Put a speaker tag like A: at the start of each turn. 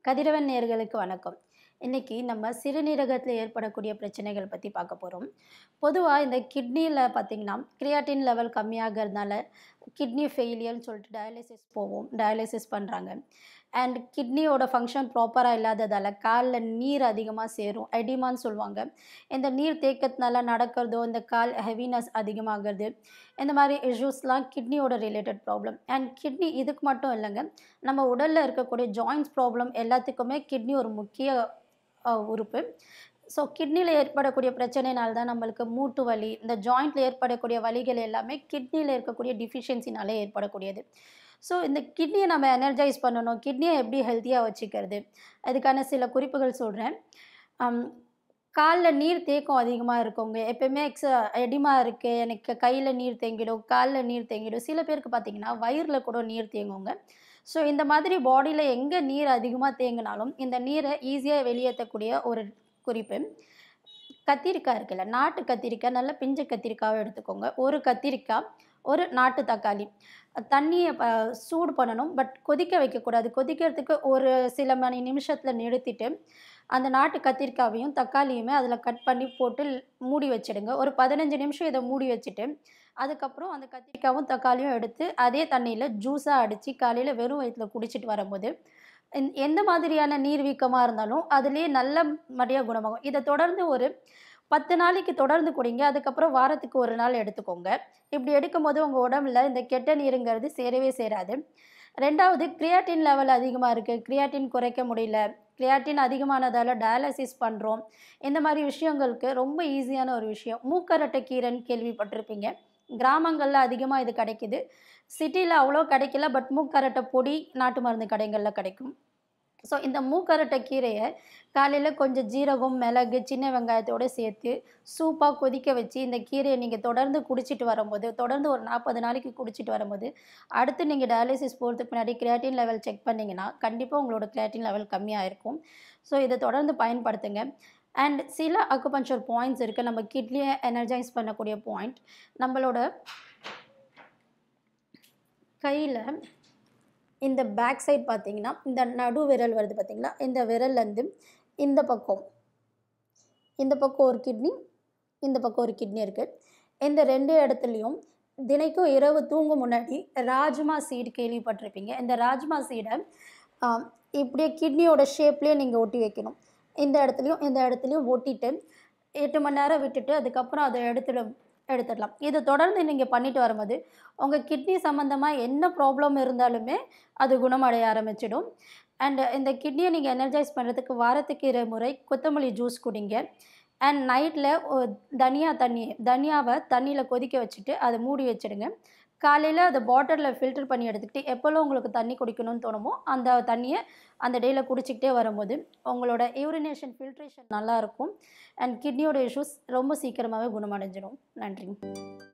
A: கதிரவன் நேர்களுக்கு வணக்கம் இன்னைக்கு நம்ம சிறுநீரகத்தில் ஏற்படக்கூடிய பிரச்சனைகள் பற்றி பார்க்க போகிறோம் பொதுவாக இந்த கிட்னியில் பார்த்திங்கன்னா கிரியாட்டின் லெவல் கம்மியாகிறதுனால கிட்னி ஃபெயிலியர்னு சொல்லிட்டு டயாலிசிஸ் போவோம் டயாலிசிஸ் பண்ணுறாங்க அண்ட் கிட்னியோட ஃபங்க்ஷன் ப்ராப்பராக இல்லாததால் காலில் நீர் அதிகமாக சேரும் எடிமான்னு சொல்லுவாங்க இந்த நீர் தேக்கத்தினால நடக்கிறதோ இந்த கால் ஹெவினஸ் அதிகமாகிறது இந்த மாதிரி இஷ்யூஸ்லாம் கிட்னியோட ரிலேட்டட் ப்ராப்ளம் அண்ட் கிட்னி இதுக்கு மட்டும் இல்லைங்க நம்ம உடலில் இருக்கக்கூடிய ஜாயின்ஸ் ப்ராப்ளம் எல்லாத்துக்குமே கிட்னி ஒரு முக்கிய அஹ், உறுப்பு ஸோ கிட்னியில் ஏற்படக்கூடிய பிரச்சனைனால தான் நம்மளுக்கு மூட்டு வலி இந்த ஜாயிண்ட்டில் ஏற்படக்கூடிய வலிகள் எல்லாமே கிட்னியில் இருக்கக்கூடிய டிஃபிஷியன்சினாலே ஏற்படக்கூடியது ஸோ இந்த கிட்னியை நம்ம எனர்ஜைஸ் பண்ணணும் கிட்னியை எப்படி ஹெல்த்தியாக வச்சுக்கிறது அதுக்கான சில குறிப்புகள் சொல்கிறேன் காலில் நீர் தேக்கம் அதிகமாக இருக்கவங்க எப்பயுமே எக்ஸ எடிமா இருக்குது எனக்கு கையில் நீர் தேங்கிடும் காலில் நீர் தேங்கிடும் சில பேருக்கு பார்த்தீங்கன்னா வயிறில் கூட நீர் தேங்குங்க ஸோ இந்த மாதிரி பாடியில் எங்கே நீர் அதிகமாக தேங்கினாலும் இந்த நீரை ஈஸியாக வெளியேற்றக்கூடிய ஒரு குறிப்பு கத்திரிக்காய் இருக்குல்ல நாட்டு கத்திரிக்காய் நல்ல பிஞ்சு கத்திரிக்காவை எடுத்துக்கோங்க ஒரு கத்திரிக்காய் ஒரு நாட்டு தக்காளி தண்ணியை ப சூடு பண்ணணும் பட் கொதிக்க வைக்கக்கூடாது கொதிக்கிறதுக்கு ஒரு சில மணி நிமிஷத்தில் நிறுத்திட்டு அந்த நாட்டு கத்திரிக்காவையும் தக்காளியுமே அதில் கட் பண்ணி போட்டு மூடி வச்சிடுங்க ஒரு பதினஞ்சு நிமிஷம் இதை மூடி வச்சுட்டு அதுக்கப்புறம் அந்த கத்திரிக்காவும் தக்காளியும் எடுத்து அதே தண்ணியில் ஜூஸாக அடித்து காலையில் வெறும் வயிற்றில் குடிச்சிட்டு வரும்போது எந்த- எந்த மாதிரியான நீர்வீக்கமாக இருந்தாலும் அதுலேயே நல்ல மடியாக குணமாகும் இதை தொடர்ந்து ஒரு பத்து நாளைக்கு தொடர்ந்து குடிங்க அதுக்கப்புறம் வாரத்துக்கு ஒரு நாள் எடுத்துக்கோங்க இப்படி எடுக்கும்போது உங்கள் உடம்புல இந்த கெட்ட நீருங்கிறது சேரவே சேராது ரெண்டாவது கிரியாட்டின் லெவல் அதிகமாக இருக்குது கிரியாட்டின் குறைக்க முடியல கிரியாட்டின் அதிகமானதால் டயாலிசிஸ் பண்ணுறோம் இந்த மாதிரி விஷயங்களுக்கு ரொம்ப ஈஸியான ஒரு விஷயம் மூக்கரட்டை கீரைன்னு கேள்விப்பட்டிருப்பீங்க கிராமங்களில் அதிகமாக இது கிடைக்குது சிட்டியில் அவ்வளோ கிடைக்கல பட் மூக்கரட்டை பொடி நாட்டு மருந்து கடைகளில் கிடைக்கும் ஸோ இந்த மூக்கரட்டை கீரையை காலையில் கொஞ்சம் ஜீரகம் மிளகு சின்ன வெங்காயத்தோடு சேர்த்து சூப்பாக கொதிக்க வச்சு இந்த கீரையை நீங்கள் தொடர்ந்து குடிச்சிட்டு வரும்போது தொடர்ந்து ஒரு நாற்பது நாளைக்கு குடிச்சிட்டு வரும்போது அடுத்து நீங்கள் டயாலிசிஸ் போகிறதுக்கு முன்னாடி கிரியாட்டின் லெவல் செக் பண்ணிங்கன்னா கண்டிப்பாக உங்களோட கிரியாட்டின் லெவல் கம்மியாக இருக்கும் ஸோ இதை தொடர்ந்து பயன்படுத்துங்க அண்ட் சில அக்குபஞ்சர் பாயிண்ட்ஸ் இருக்குது நம்ம கிட்னியை எனர்ஜைஸ் பண்ணக்கூடிய பாயிண்ட் நம்மளோட கையில் இந்த பேக் சைட் பார்த்தீங்கன்னா இந்த நடு விரல் வருது பார்த்தீங்களா இந்த விரல்லேருந்து இந்த பக்கம் இந்த பக்கம் ஒரு கிட்னி இந்த பக்கம் ஒரு கிட்னி இருக்குது இந்த ரெண்டு இடத்துலையும் தினைக்கும் இரவு தூங்கும் முன்னாடி ராஜ்மா சீடு கேள்விப்பட்டிருப்பீங்க இந்த ராஜ்மா சீடை ஆம், இப்படியே கிட்னியோட ஷேப்லேயே நீங்கள் ஒட்டி வைக்கணும் இந்த இடத்துலையும் இந்த இடத்துலையும் ஒட்டிட்டு எட்டு மணி நேரம் விட்டுட்டு அதுக்கப்புறம் அதை எடுத்துட எடுத்துடலாம் இதை தொடர்ந்து நீங்கள் பண்ணிட்டு வரும்போது உங்கள் கிட்னி சம்மந்தமாக என்ன ப்ராப்ளம் இருந்தாலுமே அது குணமடைய ஆரம்பிச்சிடும் அண்ட் இந்த கிட்னியை நீங்கள் எனர்ஜைஸ் பண்ணுறதுக்கு வாரத்துக்கு இரு முறை கொத்தமல்லி ஜூஸ் குடிங்க அண்ட் நைட்டில் தனியா தண்ணி தனியாவை தண்ணியில் கொதிக்க வச்சுட்டு அதை மூடி வச்சிடுங்க காலையில் அதை பாட்டிலில் ஃபில்டர் பண்ணி எடுத்துக்கிட்டு எப்போல்லாம் உங்களுக்கு தண்ணி குடிக்கணும்னு தோணுமோ அந்த தண்ணியை அந்த டேயில் குடிச்சிக்கிட்டே வரும்போது உங்களோட யூரினேஷன் ஃபில்ட்ரேஷன் நல்லாயிருக்கும் அண்ட் கிட்னியோட இஷ்யூஸ் ரொம்ப சீக்கிரமாகவே குணமடைஞ்சிடும் நன்றி